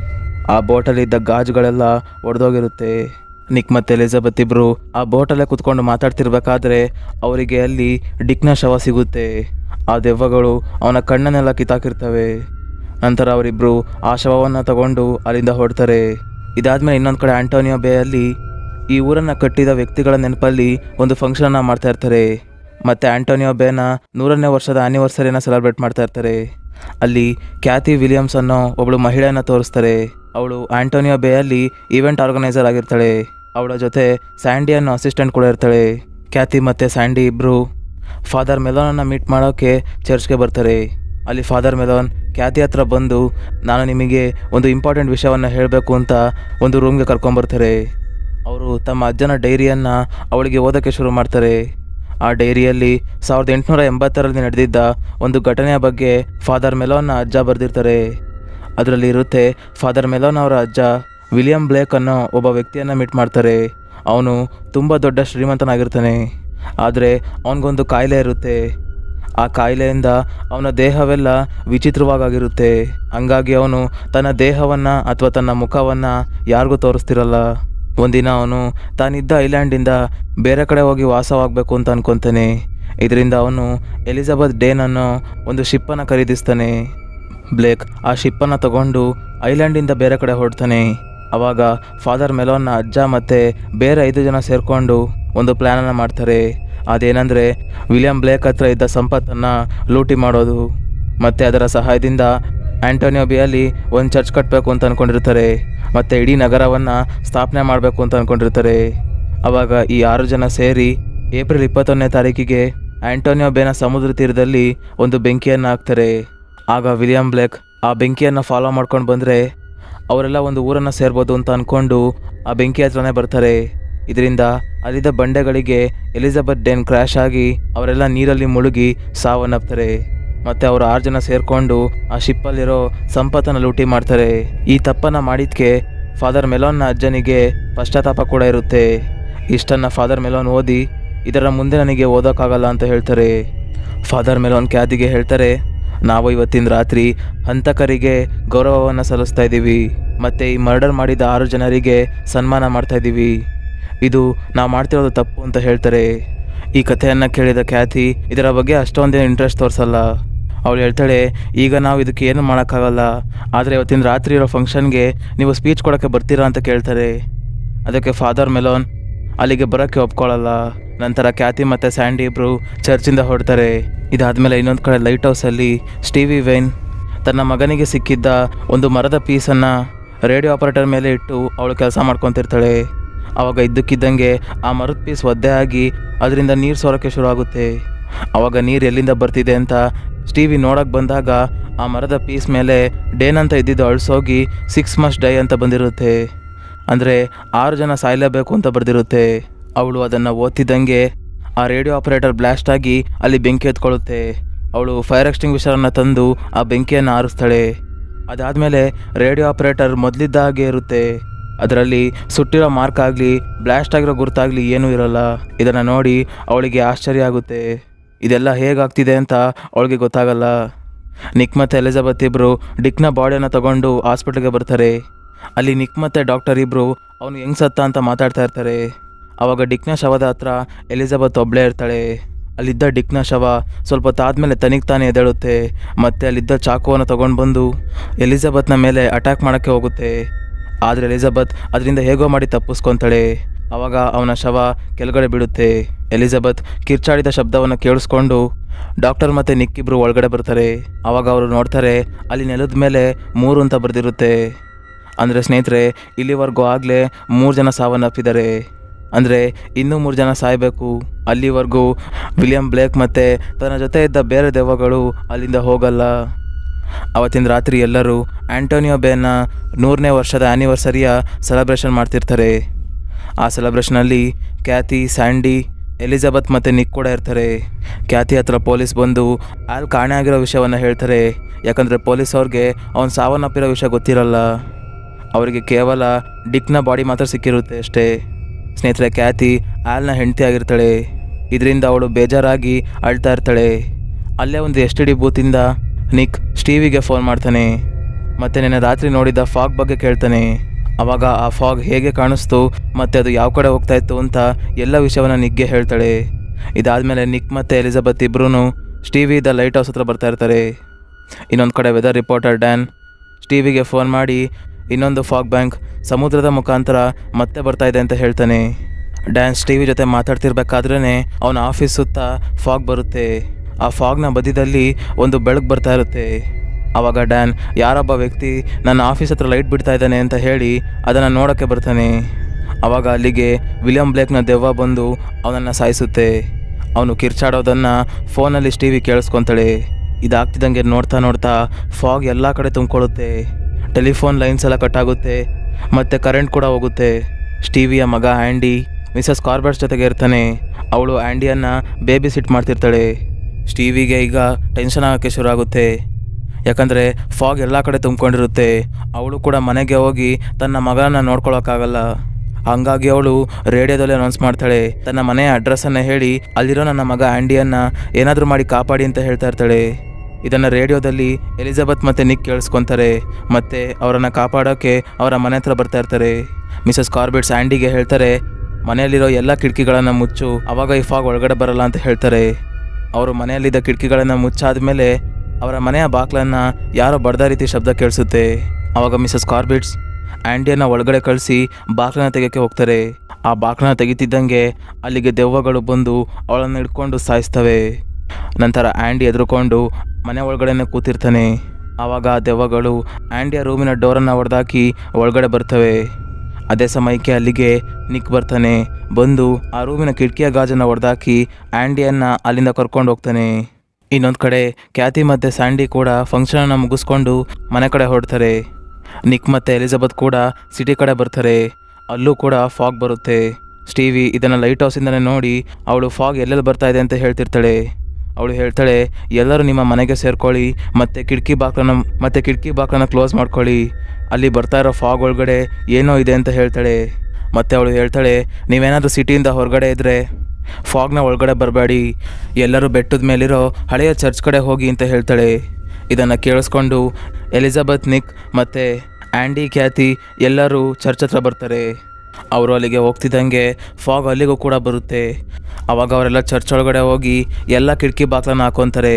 ಆ ಬೋಟಲ್ಲಿದ್ದ ಗಾಜುಗಳೆಲ್ಲ ಒಡೆದೋಗಿರುತ್ತೆ ನಿಕ್ ಮತ್ತು ಎಲಿಜಬೆತ್ ಇಬ್ಬರು ಆ ಬೋಟಲ್ಲೇ ಕುತ್ಕೊಂಡು ಮಾತಾಡ್ತಿರ್ಬೇಕಾದ್ರೆ ಅವರಿಗೆ ಅಲ್ಲಿ ಡಿಕ್ನ ಶವ ಸಿಗುತ್ತೆ ಆ ದೆವ್ವಗಳು ಅವನ ಕಣ್ಣನ್ನೆಲ್ಲ ಕಿತ್ತಾಕಿರ್ತವೆ ನಂತರ ಅವರಿಬ್ಬರು ಆ ಶವವನ್ನು ತಗೊಂಡು ಅಲ್ಲಿಂದ ಹೊರಡ್ತಾರೆ ಇದಾದ್ಮೇಲೆ ಇನ್ನೊಂದು ಕಡೆ ಆಂಟೋನಿಯೋ ಬೇಯಲ್ಲಿ ಈ ಊರನ್ನು ಕಟ್ಟಿದ ವ್ಯಕ್ತಿಗಳ ನೆನಪಲ್ಲಿ ಒಂದು ಫಂಕ್ಷನನ್ನು ಮಾಡ್ತಾ ಇರ್ತಾರೆ ಮತ್ತು ಆಂಟೋನಿಯೋ ಬೇನ ನೂರನೇ ವರ್ಷದ ಆ್ಯನಿವರ್ಸರಿನ ಸೆಲೆಬ್ರೇಟ್ ಮಾಡ್ತಾ ಇರ್ತಾರೆ ಅಲ್ಲಿ ಕ್ಯಾಥಿ ವಿಲಿಯಮ್ಸ್ ಅನ್ನೋ ಒಬ್ಬಳು ಮಹಿಳೆಯನ್ನು ತೋರಿಸ್ತಾರೆ ಅವಳು ಆಂಟೋನಿಯೋ ಬೇಯಲ್ಲಿ ಈವೆಂಟ್ ಆರ್ಗನೈಸರ್ ಆಗಿರ್ತಾಳೆ ಅವಳ ಜೊತೆ ಸ್ಯಾಂಡಿ ಅನ್ನೋ ಅಸಿಸ್ಟೆಂಟ್ ಕೂಡ ಇರ್ತಾಳೆ ಕ್ಯಾಥಿ ಮತ್ತು ಸ್ಯಾಂಡಿ ಇಬ್ಬರು ಫಾದರ್ ಮೆಲೋನನ್ನು ಮೀಟ್ ಮಾಡೋಕ್ಕೆ ಚರ್ಚ್ಗೆ ಬರ್ತಾರೆ ಅಲ್ಲಿ ಫಾದರ್ ಮೆಲೋನ್ ಕ್ಯಾತಿ ಹತ್ರ ಬಂದು ನಾನು ನಿಮಗೆ ಒಂದು ಇಂಪಾರ್ಟೆಂಟ್ ವಿಷಯವನ್ನು ಹೇಳಬೇಕು ಅಂತ ಒಂದು ರೂಮ್ಗೆ ಕರ್ಕೊಂಬರ್ತಾರೆ ಅವರು ತಮ್ಮ ಅಜ್ಜನ ಡೈರಿಯನ್ನು ಅವಳಿಗೆ ಓದೋಕ್ಕೆ ಶುರು ಮಾಡ್ತಾರೆ ಆ ಡೈರಿಯಲ್ಲಿ ಸಾವಿರದ ಎಂಟುನೂರ ಎಂಬತ್ತರಲ್ಲಿ ನಡೆದಿದ್ದ ಒಂದು ಘಟನೆಯ ಬಗ್ಗೆ ಫಾದರ್ ಮೆಲೋನ್ನ ಅಜ್ಜ ಬರೆದಿರ್ತಾರೆ ಅದರಲ್ಲಿ ಇರುತ್ತೆ ಫಾದರ್ ಮೆಲೋನ್ ಅವರ ಅಜ್ಜ ವಿಲಿಯಂ ಬ್ಲೇಕ್ ಅನ್ನೋ ಒಬ್ಬ ವ್ಯಕ್ತಿಯನ್ನು ಮೀಟ್ ಮಾಡ್ತಾರೆ ಅವನು ತುಂಬ ದೊಡ್ಡ ಶ್ರೀಮಂತನಾಗಿರ್ತಾನೆ ಆದರೆ ಅವನಿಗೊಂದು ಕಾಯಿಲೆ ಇರುತ್ತೆ ಆ ಕಾಯಿಲೆಯಿಂದ ಅವನ ದೇಹವೆಲ್ಲ ವಿಚಿತ್ರವಾಗಿರುತ್ತೆ ಹಂಗಾಗಿ ಅವನು ತನ್ನ ದೇಹವನ್ನು ಅಥವಾ ತನ್ನ ಮುಖವನ್ನು ಯಾರಿಗೂ ತೋರಿಸ್ತಿರಲ್ಲ ಒಂದಿನ ಅವನು ತಾನಿದ್ದ ಐಲ್ಯಾಂಡಿಂದ ಬೇರೆ ಕಡೆ ಹೋಗಿ ವಾಸವಾಗಬೇಕು ಅಂತ ಅನ್ಕೊತಾನೆ ಇದರಿಂದ ಅವನು ಎಲಿಜಬೆತ್ ಡೇನ್ ಅನ್ನೋ ಒಂದು ಶಿಪ್ಪನ್ನು ಖರೀದಿಸ್ತಾನೆ ಬ್ಲೇಕ್ ಆ ಶಿಪ್ಪನ್ನು ತಗೊಂಡು ಐಲ್ಯಾಂಡಿಂದ ಬೇರೆ ಕಡೆ ಹೊರಡ್ತಾನೆ ಅವಾಗ ಫಾದರ್ ಮೆಲೋನ್ನ ಅಜ್ಜ ಮತ್ತು ಬೇರೆ ಐದು ಜನ ಸೇರಿಕೊಂಡು ಒಂದು ಪ್ಲ್ಯಾನನ್ನು ಮಾಡ್ತಾರೆ ಅದೇನೆಂದರೆ ವಿಲಿಯಂ ಬ್ಲೇಕ್ ಹತ್ರ ಇದ್ದ ಸಂಪತ್ತನ್ನು ಲೂಟಿ ಮಾಡೋದು ಮತ್ತು ಅದರ ಸಹಾಯದಿಂದ ಆಂಟೋನಿಯೋ ಬಿಯಲ್ಲಿ ಒಂದು ಚರ್ಚ್ ಕಟ್ಟಬೇಕು ಅಂತ ಅಂದ್ಕೊಂಡಿರ್ತಾರೆ ಮತ್ತು ಇಡೀ ನಗರವನ್ನು ಸ್ಥಾಪನೆ ಮಾಡಬೇಕು ಅಂತ ಅಂದ್ಕೊಂಡಿರ್ತಾರೆ ಅವಾಗ ಈ ಆರು ಜನ ಸೇರಿ ಏಪ್ರಿಲ್ ಇಪ್ಪತ್ತೊಂದನೇ ತಾರೀಕಿಗೆ ಆಂಟೋನಿಯೋ ಬೇನ ಸಮುದ್ರ ತೀರದಲ್ಲಿ ಒಂದು ಬೆಂಕಿಯನ್ನು ಹಾಕ್ತಾರೆ ಆಗ ವಿಲಿಯಂ ಬ್ಲೇಕ್ ಆ ಬೆಂಕಿಯನ್ನು ಫಾಲೋ ಮಾಡ್ಕೊಂಡು ಬಂದರೆ ಅವರೆಲ್ಲ ಒಂದು ಊರನ್ನು ಸೇರ್ಬೋದು ಅಂತ ಅಂದ್ಕೊಂಡು ಆ ಬೆಂಕಿ ಹತ್ರನೇ ಬರ್ತಾರೆ ಇದರಿಂದ ಅಲ್ಲಿದ್ದ ಬಂಡೆಗಳಿಗೆ ಎಲಿಜಬೆತ್ ಡೇನ್ ಕ್ರ್ಯಾಶ್ ಆಗಿ ಅವರೆಲ್ಲ ನೀರಲ್ಲಿ ಮುಳುಗಿ ಸಾವನ್ನಪ್ತಾರೆ ಮತ್ತೆ ಅವರು ಆರು ಜನ ಸೇರಿಕೊಂಡು ಆ ಶಿಪ್ಪಲ್ಲಿರೋ ಸಂಪತ್ತನ್ನು ಲೂಟಿ ಮಾಡ್ತಾರೆ ಈ ತಪ್ಪನ್ನು ಮಾಡಿದ್ಕೆ ಫಾದರ್ ಮೆಲೋನ್ನ ಅಜ್ಜನಿಗೆ ಪಶ್ಚಾತ್ತಾಪ ಕೂಡ ಇರುತ್ತೆ ಇಷ್ಟನ್ನು ಫಾದರ್ ಮೆಲೋನ್ ಓದಿ ಇದರ ಮುಂದೆ ನನಗೆ ಓದೋಕ್ಕಾಗಲ್ಲ ಅಂತ ಹೇಳ್ತಾರೆ ಫಾದರ್ ಮೆಲೋನ್ ಕ್ಯಾದಿಗೆ ಹೇಳ್ತಾರೆ ನಾವು ಇವತ್ತಿನ ರಾತ್ರಿ ಹಂತಕರಿಗೆ ಗೌರವವನ್ನು ಸಲ್ಲಿಸ್ತಾ ಇದ್ದೀವಿ ಮತ್ತು ಈ ಮರ್ಡರ್ ಮಾಡಿದ ಆರು ಜನರಿಗೆ ಸನ್ಮಾನ ಮಾಡ್ತಾ ಇದ್ದೀವಿ ಇದು ನಾವು ಮಾಡ್ತಿರೋದು ತಪ್ಪು ಅಂತ ಹೇಳ್ತಾರೆ ಈ ಕಥೆಯನ್ನು ಕೇಳಿದ ಖ್ಯಾತಿ ಇದರ ಬಗ್ಗೆ ಅಷ್ಟೊಂದೇನು ಇಂಟ್ರೆಸ್ಟ್ ತೋರಿಸಲ್ಲ ಅವಳು ಹೇಳ್ತಾಳೆ ಈಗ ನಾವು ಇದಕ್ಕೆ ಏನು ಮಾಡೋಕ್ಕಾಗಲ್ಲ ಆದರೆ ಇವತ್ತಿನ ರಾತ್ರಿ ಇರೋ ಫಂಕ್ಷನ್ಗೆ ನೀವು ಸ್ಪೀಚ್ ಕೊಡೋಕ್ಕೆ ಬರ್ತೀರಾ ಅಂತ ಕೇಳ್ತಾರೆ ಅದಕ್ಕೆ ಫಾದರ್ ಮೆಲೋನ್ ಅಲ್ಲಿಗೆ ಬರೋಕ್ಕೆ ಒಪ್ಕೊಳ್ಳಲ್ಲ ನಂತರ ಕ್ಯಾತಿ ಮತ್ತು ಸ್ಯಾಂಡಿ ಇಬ್ಬರು ಚರ್ಚಿಂದ ಹೊರಡ್ತಾರೆ ಇದಾದಮೇಲೆ ಇನ್ನೊಂದು ಕಡೆ ಲೈಟ್ ಹೌಸಲ್ಲಿ ಸ್ಟೀವಿ ವೈನ್ ತನ್ನ ಮಗನಿಗೆ ಸಿಕ್ಕಿದ್ದ ಒಂದು ಮರದ ಪೀಸನ್ನು ರೇಡಿಯೋ ಆಪರೇಟರ್ ಮೇಲೆ ಇಟ್ಟು ಅವಳು ಕೆಲಸ ಮಾಡ್ಕೊತಿರ್ತಾಳೆ ಆವಾಗ ಇದ್ದಕ್ಕಿದ್ದಂಗೆ ಆ ಮರದ ಪೀಸ್ ಒದ್ದೆ ಆಗಿ ಅದರಿಂದ ನೀರು ಸೋರೋಕ್ಕೆ ಶುರು ಆಗುತ್ತೆ ಆವಾಗ ನೀರು ಎಲ್ಲಿಂದ ಬರ್ತಿದೆ ಅಂತ ಸ್ಟೀವಿ ನೋಡಕ್ಕೆ ಬಂದಾಗ ಆ ಮರದ ಪೀಸ್ ಮೇಲೆ ಡೇನ್ ಅಂತ ಇದ್ದಿದ್ದು ಅಳಿಸೋಗಿ ಸಿಕ್ಸ್ ಮಸ್ಟ್ ಡೈ ಅಂತ ಬಂದಿರುತ್ತೆ ಅಂದರೆ ಆರು ಜನ ಸಾಯಲೇಬೇಕು ಅಂತ ಬರೆದಿರುತ್ತೆ ಅವಳು ಅದನ್ನು ಓದ್ತಿದ್ದಂಗೆ ಆ ರೇಡಿಯೋ ಆಪರೇಟರ್ ಬ್ಲಾಸ್ಟ್ ಆಗಿ ಅಲ್ಲಿ ಬೆಂಕಿ ಎತ್ಕೊಳ್ಳುತ್ತೆ ಅವಳು ಫೈರ್ ಎಕ್ಸ್ಟಿಂಗ್ವಿಷರನ್ನು ತಂದು ಆ ಬೆಂಕಿಯನ್ನು ಆರಿಸ್ತಾಳೆ ಅದಾದಮೇಲೆ ರೇಡಿಯೋ ಆಪರೇಟರ್ ಮೊದಲಿದ್ದ ಹಾಗೆ ಇರುತ್ತೆ ಅದರಲ್ಲಿ ಸುಟ್ಟಿರೋ ಮಾರ್ಕ್ ಆಗಲಿ ಬ್ಲಾಸ್ಟ್ ಆಗಿರೋ ಗುರುತಾಗಲಿ ಏನೂ ಇರಲ್ಲ ಇದನ್ನು ನೋಡಿ ಅವಳಿಗೆ ಆಶ್ಚರ್ಯ ಆಗುತ್ತೆ ಇದೆಲ್ಲ ಹೇಗಾಗ್ತಿದೆ ಅಂತ ಅವಳಿಗೆ ಗೊತ್ತಾಗಲ್ಲ ನಿಕ್ ಮತ್ತು ಎಲಿಜಬೆತ್ ಇಬ್ಬರು ಡಿಕ್ನ ಬಾಡಿಯನ್ನು ತಗೊಂಡು ಹಾಸ್ಪಿಟ್ಲಿಗೆ ಬರ್ತಾರೆ ಅಲ್ಲಿ ನಿಕ್ ಮತ್ತು ಡಾಕ್ಟರ್ ಇಬ್ಬರು ಅವನು ಹೆಂಗ್ ಸತ್ತ ಅಂತ ಮಾತಾಡ್ತಾ ಇರ್ತಾರೆ ಆವಾಗ ಡಿಕ್ನ ಶವದ ಹತ್ರ ಎಲಿಜಬೆತ್ ಒಬ್ಳೇ ಇರ್ತಾಳೆ ಅಲ್ಲಿದ್ದ ಡಿಕ್ನ ಶವ ಸ್ವಲ್ಪ ತಾದ್ಮೇಲೆ ತನಿಗೆ ತಾನೇ ಎದ್ದೇಳುತ್ತೆ ಮತ್ತೆ ಅಲ್ಲಿದ್ದ ಚಾಕುವನ್ನು ತಗೊಂಡು ಬಂದು ಎಲಿಜಬೆತ್ನ ಮೇಲೆ ಅಟ್ಯಾಕ್ ಮಾಡೋಕ್ಕೆ ಹೋಗುತ್ತೆ ಆದರೆ ಎಲಿಜಬೆತ್ ಅದರಿಂದ ಹೇಗೋ ಮಾಡಿ ತಪ್ಪಿಸ್ಕೊತಾಳೆ ಆವಾಗ ಅವನ ಶವ ಕೆಳಗಡೆ ಬೀಳುತ್ತೆ ಎಲಿಜಬೆತ್ ಕಿರ್ಚಾಡಿದ ಶಬ್ದವನ್ನು ಕೇಳಿಸ್ಕೊಂಡು ಡಾಕ್ಟರ್ ಮತ್ತು ನಿಕ್ಕಿಬ್ರು ಒಳಗಡೆ ಬರ್ತಾರೆ ಆವಾಗ ಅವರು ನೋಡ್ತಾರೆ ಅಲ್ಲಿ ನೆಲದ ಮೇಲೆ ಮೂರು ಅಂತ ಬರೆದಿರುತ್ತೆ ಅಂದರೆ ಸ್ನೇಹಿತರೆ ಇಲ್ಲಿವರೆಗೂ ಆಗಲೇ ಮೂರು ಜನ ಸಾವನ್ನಪ್ಪಿದ್ದಾರೆ ಅಂದರೆ ಇನ್ನೂ ಮೂರು ಜನ ಸಾಯಬೇಕು ಅಲ್ಲಿವರೆಗೂ ವಿಲಿಯಂ ಬ್ಲೇಕ್ ಮತ್ತು ತನ್ನ ಜೊತೆ ಇದ್ದ ಬೇರೆ ದೆವ್ವಗಳು ಅಲ್ಲಿಂದ ಹೋಗಲ್ಲ ಅವತ್ತಿನ ರಾತ್ರಿ ಎಲ್ಲರೂ ಆ್ಯಂಟೋನಿಯೋ ಬೇನ ನೂರನೇ ವರ್ಷದ ಆ್ಯನಿವರ್ಸರಿಯ ಸೆಲೆಬ್ರೇಷನ್ ಮಾಡ್ತಿರ್ತಾರೆ ಆ ಸೆಲೆಬ್ರೇಷನಲ್ಲಿ ಕ್ಯಾತಿ ಸ್ಯಾಂಡಿ ಎಲಿಜಬೆತ್ ಮತ್ತು ನಿಕ್ ಕೂಡ ಇರ್ತಾರೆ ಕ್ಯಾತಿ ಹತ್ರ ಪೊಲೀಸ್ ಬಂದು ಆಲ್ ಕಾಣೆ ಆಗಿರೋ ವಿಷಯವನ್ನು ಹೇಳ್ತಾರೆ ಯಾಕಂದರೆ ಪೊಲೀಸ್ ಅವ್ರಿಗೆ ಅವ್ನು ಸಾವನ್ನಪ್ಪಿರೋ ವಿಷಯ ಗೊತ್ತಿರಲ್ಲ ಅವರಿಗೆ ಕೇವಲ ಡಿಕ್ನ ಬಾಡಿ ಮಾತ್ರ ಸಿಕ್ಕಿರುತ್ತೆ ಅಷ್ಟೇ ಸ್ನೇಹಿತರೆ ಕ್ಯಾತಿ ಆಲ್ನ ಹೆಂಡತಿ ಆಗಿರ್ತಾಳೆ ಇದರಿಂದ ಅವಳು ಬೇಜಾರಾಗಿ ಅಳ್ತಾ ಇರ್ತಾಳೆ ಅಲ್ಲೇ ಒಂದು ಎಸ್ ಟಿ ಡಿ ಬೂತಿಂದ ನಿಕ್ ಸ್ಟೀವಿಗೆ ಫೋನ್ ಮಾಡ್ತಾನೆ ಮತ್ತೆ ನೆನ್ನೆ ರಾತ್ರಿ ನೋಡಿದ ಫಾಗ್ ಬಗ್ಗೆ ಕೇಳ್ತಾನೆ ಅವಾಗ ಆ ಫಾಗ್ ಹೇಗೆ ಕಾಣಿಸ್ತು ಮತ್ತೆ ಅದು ಯಾವ ಕಡೆ ಹೋಗ್ತಾ ಇತ್ತು ಅಂತ ಎಲ್ಲ ವಿಷಯವನ್ನು ನಿಕ್ಗೆ ಹೇಳ್ತಾಳೆ ಇದಾದಮೇಲೆ ನಿಕ್ ಮತ್ತು ಎಲಿಜಬೆತ್ ಇಬ್ಬರೂ ಸ್ಟೀವಿ ದ ಲೈಟ್ ಹೌಸ್ ಹತ್ರ ಬರ್ತಾ ಇರ್ತಾರೆ ಇನ್ನೊಂದು ಕಡೆ ವೆದರ್ ರಿಪೋರ್ಟರ್ ಡ್ಯಾನ್ ಸ್ಟೀವಿಗೆ ಫೋನ್ ಮಾಡಿ ಇನ್ನೊಂದು ಫಾಗ್ ಬ್ಯಾಂಕ್ ಸಮುದ್ರದ ಮುಖಾಂತರ ಮತ್ತೆ ಬರ್ತಾ ಇದೆ ಅಂತ ಹೇಳ್ತಾನೆ ಡ್ಯಾನ್ ಸ್ಟೀವಿ ಜೊತೆ ಮಾತಾಡ್ತಿರ್ಬೇಕಾದ್ರೇ ಅವನ ಆಫೀಸ್ ಸುತ್ತ ಫಾಗ್ ಬರುತ್ತೆ ಆ ಫಾಗ್ನ ಬದಿದಲ್ಲಿ ಒಂದು ಬೆಳಕು ಬರ್ತಾ ಇರುತ್ತೆ ಆವಾಗ ಡ್ಯಾನ್ ಯಾರೊಬ್ಬ ವ್ಯಕ್ತಿ ನನ್ನ ಆಫೀಸ್ ಹತ್ರ ಲೈಟ್ ಬಿಡ್ತಾ ಇದ್ದಾನೆ ಅಂತ ಹೇಳಿ ಅದನ್ನು ನೋಡೋಕ್ಕೆ ಬರ್ತಾನೆ ಆವಾಗ ಅಲ್ಲಿಗೆ ವಿಲಿಯಂ ಬ್ಲೇಕ್ನ ದೆವ್ವ ಬಂದು ಅವನನ್ನು ಸಾಯಿಸುತ್ತೆ ಅವನು ಕಿರ್ಚಾಡೋದನ್ನು ಫೋನಲ್ಲಿ ಸ್ಟೀವಿ ಕೇಳಿಸ್ಕೊತಾಳೆ ಇದಾಗ್ತಿದ್ದಂಗೆ ನೋಡ್ತಾ ನೋಡ್ತಾ ಫಾಗ್ ಎಲ್ಲ ಕಡೆ ತುಂಬಿಕೊಳ್ಳುತ್ತೆ ಟೆಲಿಫೋನ್ ಲೈನ್ಸ್ ಎಲ್ಲ ಕಟ್ ಆಗುತ್ತೆ ಮತ್ತು ಕರೆಂಟ್ ಕೂಡ ಹೋಗುತ್ತೆ ಸ್ಟೀವಿಯ ಮಗ ಆ್ಯಂಡಿ ಮಿಸಸ್ ಕಾರ್ಬೆಟ್ಸ್ ಜೊತೆಗೆ ಇರ್ತಾನೆ ಅವಳು ಆ್ಯಂಡಿಯನ್ನು ಬೇಬಿ ಸಿಟ್ ಮಾಡ್ತಿರ್ತಾಳೆ ಸ್ಟೀವಿಗೆ ಈಗ ಟೆನ್ಷನ್ ಆಗೋಕ್ಕೆ ಶುರು ಆಗುತ್ತೆ ಯಾಕಂದರೆ ಫಾಗ್ ಎಲ್ಲ ಕಡೆ ತುಂಬಿಕೊಂಡಿರುತ್ತೆ ಅವಳು ಕೂಡ ಮನೆಗೆ ಹೋಗಿ ತನ್ನ ಮಗನ ನೋಡ್ಕೊಳಕ್ಕಾಗಲ್ಲ ಹಂಗಾಗಿ ಅವಳು ರೇಡಿಯೋದಲ್ಲಿ ಅನೌನ್ಸ್ ಮಾಡ್ತಾಳೆ ತನ್ನ ಮನೆಯ ಅಡ್ರೆಸ್ಸನ್ನು ಹೇಳಿ ಅಲ್ಲಿರೋ ನನ್ನ ಮಗ ಆ್ಯಂಡಿಯನ್ನು ಏನಾದರೂ ಮಾಡಿ ಕಾಪಾಡಿ ಅಂತ ಹೇಳ್ತಾ ಇರ್ತಾಳೆ ಇದನ್ನು ರೇಡಿಯೋದಲ್ಲಿ ಎಲಿಜಬೆತ್ ಮತ್ತು ನಿಕ್ ಕೇಳಿಸ್ಕೊತಾರೆ ಮತ್ತೆ ಅವರನ್ನು ಕಾಪಾಡೋಕ್ಕೆ ಅವರ ಮನೆ ಹತ್ರ ಬರ್ತಾ ಇರ್ತಾರೆ ಮಿಸಸ್ ಕಾರ್ಬೆಟ್ಸ್ ಆ್ಯಂಡಿಗೆ ಹೇಳ್ತಾರೆ ಮನೆಯಲ್ಲಿರೋ ಎಲ್ಲ ಕಿಟಕಿಗಳನ್ನು ಮುಚ್ಚು ಅವಾಗ ಈ ಫಾಗ್ ಒಳಗಡೆ ಬರಲ್ಲ ಅಂತ ಹೇಳ್ತಾರೆ ಅವರು ಮನೆಯಲ್ಲಿದ್ದ ಕಿಟಕಿಗಳನ್ನು ಮುಚ್ಚಾದ ಮೇಲೆ ಅವರ ಮನೆಯ ಬಾಗ್ಲನ್ನು ಯಾರೋ ಬಡ್ದ ರೀತಿ ಶಬ್ದ ಕೇಳಿಸುತ್ತೆ ಆವಾಗ ಮಿಸಸ್ ಕಾರ್ಬಿಟ್ಸ್ ಆ್ಯಂಡಿಯನ್ನು ಒಳಗಡೆ ಕಳಿಸಿ ಬಾಗ್ಲನ್ನ ತೆಗೆಯೋಕ್ಕೆ ಹೋಗ್ತಾರೆ ಆ ಬಾಗ್ಲನ್ನ ತೆಗಿತಿದ್ದಂಗೆ ಅಲ್ಲಿಗೆ ದೆವ್ವಗಳು ಬಂದು ಅವಳನ್ನು ಹಿಡ್ಕೊಂಡು ಸಾಯಿಸ್ತವೆ ನಂತರ ಆ್ಯಂಡಿ ಎದುರುಕೊಂಡು ಮನೆ ಒಳಗಡೆನೆ ಕೂತಿರ್ತಾನೆ ಆವಾಗ ಆ ದೆವ್ವಗಳು ಆ್ಯಂಡಿಯ ರೂಮಿನ ಡೋರನ್ನು ಹೊಡೆದಾಕಿ ಒಳಗಡೆ ಬರ್ತವೆ ಅದೇ ಸಮಯಕ್ಕೆ ಅಲ್ಲಿಗೆ ನಿಕ್ ಬರ್ತಾನೆ ಬಂದು ಆ ರೂಮಿನ ಕಿಟಕಿಯ ಗಾಜನ್ನು ಹೊಡೆದಾಕಿ ಆ್ಯಂಡಿಯನ್ನು ಅಲ್ಲಿಂದ ಕರ್ಕೊಂಡು ಹೋಗ್ತಾನೆ ಇನ್ನೊಂದು ಕಡೆ ಕ್ಯಾತಿ ಮತ್ತು ಸ್ಯಾಂಡಿ ಕೂಡ ಫಂಕ್ಷನನ್ನು ಮುಗಿಸ್ಕೊಂಡು ಮನೆ ಕಡೆ ಹೊರಡ್ತಾರೆ ನಿಕ್ ಮತ್ತು ಎಲಿಜಬೆತ್ ಕೂಡ ಸಿಟಿ ಕಡೆ ಬರ್ತಾರೆ ಅಲ್ಲೂ ಕೂಡ ಫಾಗ್ ಬರುತ್ತೆ ಸ್ಟೀವಿ ಇದನ್ನು ಲೈಟ್ ಹೌಸಿಂದನೇ ನೋಡಿ ಅವಳು ಫಾಗ್ ಎಲ್ಲೆಲ್ಲಿ ಬರ್ತಾ ಇದೆ ಅಂತ ಹೇಳ್ತಿರ್ತಾಳೆ ಅವಳು ಹೇಳ್ತಾಳೆ ಎಲ್ಲರೂ ನಿಮ್ಮ ಮನೆಗೆ ಸೇರ್ಕೊಳ್ಳಿ ಮತ್ತು ಕಿಟಕಿ ಬಾಕ್ಲನ್ನ ಮತ್ತು ಕಿಟಕಿ ಬಾಕ್ಲನ್ನ ಕ್ಲೋಸ್ ಮಾಡ್ಕೊಳ್ಳಿ ಅಲ್ಲಿ ಬರ್ತಾ ಇರೋ ಫಾಗ್ ಒಳಗಡೆ ಏನೋ ಇದೆ ಅಂತ ಹೇಳ್ತಾಳೆ ಮತ್ತು ಅವಳು ಹೇಳ್ತಾಳೆ ನೀವೇನಾದರೂ ಸಿಟಿಯಿಂದ ಹೊರಗಡೆ ಇದ್ದರೆ ಫಾಗ್ನ ಒಳಗಡೆ ಬರಬೇಡಿ ಎಲ್ಲರೂ ಬೆಟ್ಟದ ಮೇಲಿರೋ ಹಳೆಯ ಚರ್ಚ್ ಕಡೆ ಹೋಗಿ ಅಂತ ಹೇಳ್ತಾಳೆ ಇದನ್ನು ಕೇಳಿಸ್ಕೊಂಡು ಎಲಿಜಬೆತ್ ನಿಕ್ ಮತ್ತು ಆ್ಯಂಡಿ ಖ್ಯಾತಿ ಎಲ್ಲರೂ ಚರ್ಚ್ ಹತ್ರ ಬರ್ತಾರೆ ಅವರು ಅಲ್ಲಿಗೆ ಹೋಗ್ತಿದ್ದಂಗೆ ಫಾಗ್ ಅಲ್ಲಿಗೂ ಕೂಡ ಬರುತ್ತೆ ಅವಾಗ ಅವರೆಲ್ಲ ಚರ್ಚ್ ಒಳಗಡೆ ಹೋಗಿ ಎಲ್ಲ ಕಿಟಕಿ ಬಾಗ್ಲನ್ನ ಹಾಕೊತಾರೆ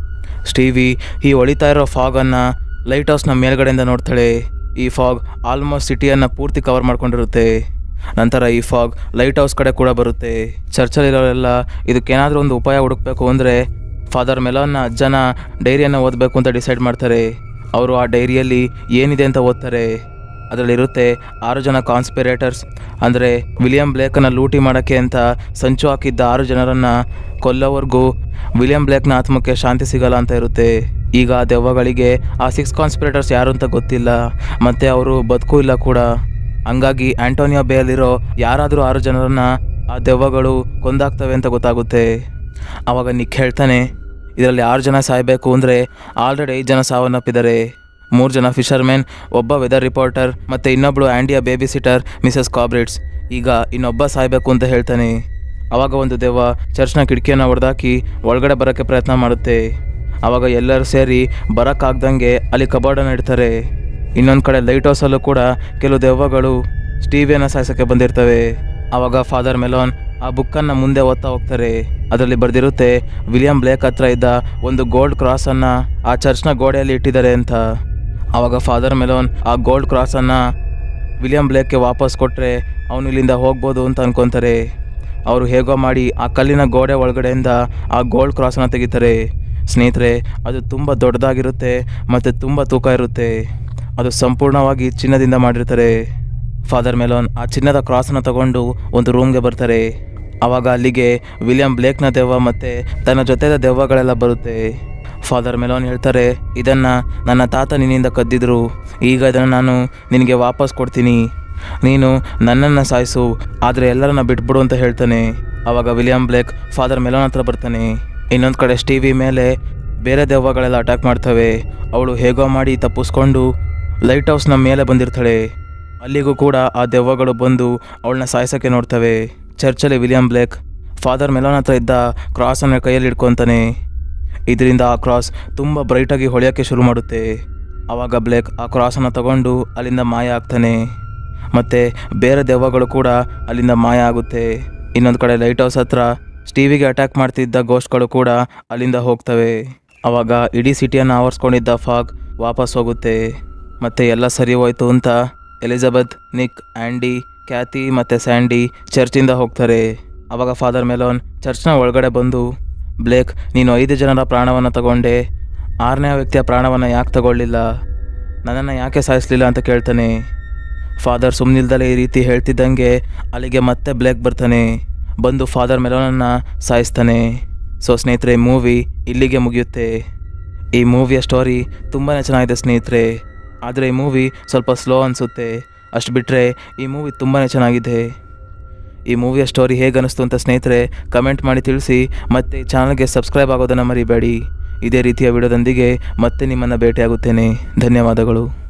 ಸ್ಟೀವಿ ಈ ಹೊಳಿತಾ ಇರೋ ಫಾಗನ್ನು ಲೈಟ್ ಹೌಸ್ನ ಮೇಲ್ಗಡೆಯಿಂದ ನೋಡ್ತಾಳೆ ಈ ಫಾಗ್ ಆಲ್ಮೋಸ್ಟ್ ಸಿಟಿಯನ್ನು ಪೂರ್ತಿ ಕವರ್ ಮಾಡ್ಕೊಂಡಿರುತ್ತೆ ನಂತರ ಈ ಫಾಗ್ ಲೈಟ್ ಹೌಸ್ ಕಡೆ ಕೂಡ ಬರುತ್ತೆ ಚರ್ಚಲ್ಲಿರೋರೆಲ್ಲ ಇದಕ್ಕೇನಾದರೂ ಒಂದು ಉಪಾಯ ಹುಡುಕ್ಬೇಕು ಅಂದರೆ ಫಾದರ್ ಮೆಲೋನ್ನ ಅಜ್ಜನ ಡೈರಿಯನ್ನು ಓದಬೇಕು ಅಂತ ಡಿಸೈಡ್ ಮಾಡ್ತಾರೆ ಅವರು ಆ ಡೈರಿಯಲ್ಲಿ ಏನಿದೆ ಅಂತ ಓದ್ತಾರೆ ಅದರಲ್ಲಿರುತ್ತೆ ಆರು ಜನ ಕಾನ್ಸ್ಪಿರೇಟರ್ಸ್ ಅಂದರೆ ವಿಲಿಯಂ ಬ್ಲೇಕನ್ನು ಲೂಟಿ ಮಾಡೋಕ್ಕೆ ಅಂತ ಸಂಚು ಹಾಕಿದ್ದ ಆರು ಜನರನ್ನು ಕೊಲ್ಲೋವರೆಗೂ ವಿಲಿಯಂ ಬ್ಲೇಕ್ನ ಆತ್ಮಕ್ಕೆ ಶಾಂತಿ ಸಿಗಲ್ಲ ಅಂತ ಇರುತ್ತೆ ಈಗ ಆ ದೆವ್ವಗಳಿಗೆ ಆ ಸಿಕ್ಸ್ ಕಾನ್ಸ್ಪಿರೇಟರ್ಸ್ ಯಾರು ಅಂತ ಗೊತ್ತಿಲ್ಲ ಮತ್ತು ಅವರು ಬದುಕೂ ಇಲ್ಲ ಕೂಡ ಹಂಗಾಗಿ ಆಂಟೋನಿಯೋ ಬೇಯಲ್ಲಿರೋ ಯಾರಾದರೂ ಆರು ಜನರನ್ನು ಆ ದೆವ್ವಗಳು ಕೊಂದಾಕ್ತವೆ ಅಂತ ಗೊತ್ತಾಗುತ್ತೆ ಆವಾಗ ನಿಕ್ ಹೇಳ್ತಾನೆ ಇದರಲ್ಲಿ ಆರು ಜನ ಸಾಯಬೇಕು ಅಂದರೆ ಆಲ್ರೆಡಿ ಐದು ಜನ ಸಾವನ್ನಪ್ಪಿದ್ದಾರೆ ಮೂರು ಜನ ಫಿಶರ್ಮೆನ್ ಒಬ್ಬ ವೆದರ್ ರಿಪೋರ್ಟರ್ ಮತ್ತು ಇನ್ನೊಬ್ಬಳು ಆ್ಯಂಡಿಯ ಬೇಬಿ ಸಿಟರ್ ಮಿಸಸ್ ಕಾಬ್ರಿಟ್ಸ್ ಈಗ ಇನ್ನೊಬ್ಬ ಸಾಯಬೇಕು ಅಂತ ಹೇಳ್ತಾನೆ ಆವಾಗ ಒಂದು ದೆವ್ವ ಚರ್ಚ್ನ ಕಿಟಕಿಯನ್ನು ಹೊಡೆದಾಕಿ ಒಳಗಡೆ ಬರೋಕ್ಕೆ ಪ್ರಯತ್ನ ಮಾಡುತ್ತೆ ಆವಾಗ ಎಲ್ಲರೂ ಸೇರಿ ಬರೋಕ್ಕಾಗ್ದಂಗೆ ಅಲ್ಲಿ ಕಬೋರ್ಡನ್ನು ಇಡ್ತಾರೆ ಇನ್ನೊಂದು ಕಡೆ ಲೈಟ್ ಹೌಸಲ್ಲೂ ಕೂಡ ಕೆಲವು ದೆವ್ವಗಳು ಸ್ಟೀವಿಯನ್ನ ಸಾಯಿಸೋಕ್ಕೆ ಬಂದಿರ್ತವೆ ಆವಾಗ ಫಾದರ್ ಮೆಲೋನ್ ಆ ಬುಕ್ಕನ್ನು ಮುಂದೆ ಓದ್ತಾ ಹೋಗ್ತಾರೆ ಅದರಲ್ಲಿ ಬರೆದಿರುತ್ತೆ ವಿಲಿಯಂ ಬ್ಲೇಕ್ ಹತ್ರ ಇದ್ದ ಒಂದು ಗೋಲ್ಡ್ ಕ್ರಾಸನ್ನು ಆ ಚರ್ಚ್ನ ಗೋಡೆಯಲ್ಲಿ ಇಟ್ಟಿದ್ದಾರೆ ಅಂತ ಆವಾಗ ಫಾದರ್ ಮೆಲೋನ್ ಆ ಗೋಲ್ಡ್ ಕ್ರಾಸನ್ನು ವಿಲಿಯಂ ಬ್ಲೇಕ್ಗೆ ವಾಪಸ್ ಕೊಟ್ಟರೆ ಅವನು ಇಲ್ಲಿಂದ ಹೋಗ್ಬೋದು ಅಂತ ಅನ್ಕೊತಾರೆ ಅವರು ಹೇಗೋ ಮಾಡಿ ಆ ಕಲ್ಲಿನ ಗೋಡೆ ಒಳಗಡೆಯಿಂದ ಆ ಗೋಲ್ಡ್ ಕ್ರಾಸನ್ನು ತೆಗಿತಾರೆ ಸ್ನೇಹಿತರೆ ಅದು ತುಂಬ ದೊಡ್ಡದಾಗಿರುತ್ತೆ ಮತ್ತು ತುಂಬ ತೂಕ ಇರುತ್ತೆ ಅದು ಸಂಪೂರ್ಣವಾಗಿ ಚಿನ್ನದಿಂದ ಮಾಡಿರ್ತಾರೆ ಫಾದರ್ ಮೆಲೋನ್ ಆ ಚಿನ್ನದ ಕ್ರಾಸನ್ನು ತಗೊಂಡು ಒಂದು ರೂಮ್ಗೆ ಬರ್ತಾರೆ ಆವಾಗ ಅಲ್ಲಿಗೆ ವಿಲಿಯಂ ಬ್ಲೇಕ್ನ ದೆವ್ವ ಮತ್ತು ತನ್ನ ಜೊತೆದ ದೆವ್ವಗಳೆಲ್ಲ ಬರುತ್ತೆ ಫಾದರ್ ಮೆಲೋನ್ ಹೇಳ್ತಾರೆ ಇದನ್ನು ನನ್ನ ತಾತ ನಿನ್ನಿಂದ ಕದ್ದಿದ್ರು ಈಗ ಇದನ್ನು ನಾನು ನಿನಗೆ ವಾಪಸ್ ಕೊಡ್ತೀನಿ ನೀನು ನನ್ನನ್ನು ಸಾಯಿಸು ಆದರೆ ಎಲ್ಲರನ್ನ ಬಿಟ್ಬಿಡು ಅಂತ ಹೇಳ್ತಾನೆ ಆವಾಗ ವಿಲಿಯಂ ಬ್ಲೇಕ್ ಫಾದರ್ ಮೆಲೋನ್ ಹತ್ರ ಬರ್ತಾನೆ ಇನ್ನೊಂದು ಕಡೆ ಸ್ಟೀವಿ ಮೇಲೆ ಬೇರೆ ದೆವ್ವಗಳೆಲ್ಲ ಅಟ್ಯಾಕ್ ಮಾಡ್ತವೆ ಅವಳು ಹೇಗೋ ಮಾಡಿ ತಪ್ಪಿಸ್ಕೊಂಡು ಲೈಟ್ ಹೌಸ್ನ ಮೇಲೆ ಬಂದಿರ್ತಾಳೆ ಅಲ್ಲಿಗೂ ಕೂಡ ಆ ದೆವ್ವಗಳು ಬಂದು ಅವಳನ್ನ ಸಾಯಿಸೋಕ್ಕೆ ನೋಡ್ತವೆ ಚರ್ಚಲ್ಲಿ ವಿಲಿಯಂ ಬ್ಲೇಕ್ ಫಾದರ್ ಮೆಲೋನ್ ಹತ್ರ ಇದ್ದ ಕ್ರಾಸನ್ನು ಕೈಯಲ್ಲಿ ಇಟ್ಕೊತಾನೆ ಇದರಿಂದ ಆ ಕ್ರಾಸ್ ತುಂಬ ಬ್ರೈಟಾಗಿ ಹೊಳೆಯೋಕ್ಕೆ ಶುರು ಮಾಡುತ್ತೆ ಆವಾಗ ಬ್ಲೇಕ್ ಆ ಕ್ರಾಸನ್ನು ತಗೊಂಡು ಅಲ್ಲಿಂದ ಮಾಯ ಆಗ್ತಾನೆ ಮತ್ತು ಬೇರೆ ದೆವ್ವಗಳು ಕೂಡ ಅಲ್ಲಿಂದ ಮಾಯ ಆಗುತ್ತೆ ಇನ್ನೊಂದು ಕಡೆ ಲೈಟ್ ಹೌಸ್ ಹತ್ರ ಸ್ಟೀವಿಗೆ ಅಟ್ಯಾಕ್ ಮಾಡ್ತಿದ್ದ ಗೋಸ್ಟ್ಗಳು ಕೂಡ ಅಲ್ಲಿಂದ ಹೋಗ್ತವೆ ಆವಾಗ ಇಡೀ ಸಿಟಿಯನ್ನು ಆವರಿಸ್ಕೊಂಡಿದ್ದ ಫಾಗ್ ವಾಪಸ್ ಹೋಗುತ್ತೆ ಮತ್ತು ಎಲ್ಲ ಸರಿ ಹೋಯ್ತು ಅಂತ ಎಲಿಜಬೆತ್ ನಿಕ್ ಆ್ಯಂಡಿ ಕ್ಯಾತಿ ಮತ್ತು ಸ್ಯಾಂಡಿ ಚರ್ಚಿಂದ ಹೋಗ್ತಾರೆ ಆವಾಗ ಫಾದರ್ ಮೆಲೋನ್ ಚರ್ಚ್ನ ಒಳಗಡೆ ಬಂದು ಬ್ಲೇಕ್ ನೀನು ಐದು ಜನರ ಪ್ರಾಣವನ್ನು ತಗೊಂಡೆ ಆರನೇ ವ್ಯಕ್ತಿಯ ಪ್ರಾಣವನ್ನು ಯಾಕೆ ತಗೊಳ್ಳಿಲ್ಲ ನನ್ನನ್ನು ಯಾಕೆ ಸಾಯಿಸಲಿಲ್ಲ ಅಂತ ಕೇಳ್ತಾನೆ ಫಾದರ್ ಸುಮ್ಮನಿಲ್ದಲೇ ಈ ರೀತಿ ಹೇಳ್ತಿದ್ದಂಗೆ ಅಲ್ಲಿಗೆ ಮತ್ತೆ ಬ್ಲೇಕ್ ಬರ್ತಾನೆ ಬಂದು ಫಾದರ್ ಮೆಲೋನನ್ನು ಸಾಯಿಸ್ತಾನೆ ಸೊ ಸ್ನೇಹಿತರೆ ಮೂವಿ ಇಲ್ಲಿಗೆ ಮುಗಿಯುತ್ತೆ ಈ ಮೂವಿಯ ಸ್ಟೋರಿ ತುಂಬಾ ಚೆನ್ನಾಗಿದೆ ಸ್ನೇಹಿತರೆ ಆದರೆ ಈ ಮೂವಿ ಸ್ವಲ್ಪ ಸ್ಲೋ ಅನಿಸುತ್ತೆ ಅಷ್ಟು ಬಿಟ್ಟರೆ ಈ ಮೂವಿ ತುಂಬಾ ಚೆನ್ನಾಗಿದೆ ಈ ಮೂವಿಯ ಸ್ಟೋರಿ ಹೇಗೆ ಅನಿಸ್ತು ಅಂತ ಸ್ನೇಹಿತರೆ ಕಮೆಂಟ್ ಮಾಡಿ ತಿಳಿಸಿ ಮತ್ತು ಈ ಚಾನಲ್ಗೆ ಸಬ್ಸ್ಕ್ರೈಬ್ ಆಗೋದನ್ನು ಮರಿಬೇಡಿ ಇದೇ ರೀತಿಯ ವಿಡಿಯೋದೊಂದಿಗೆ ಮತ್ತೆ ನಿಮ್ಮನ್ನು ಭೇಟಿಯಾಗುತ್ತೇನೆ ಧನ್ಯವಾದಗಳು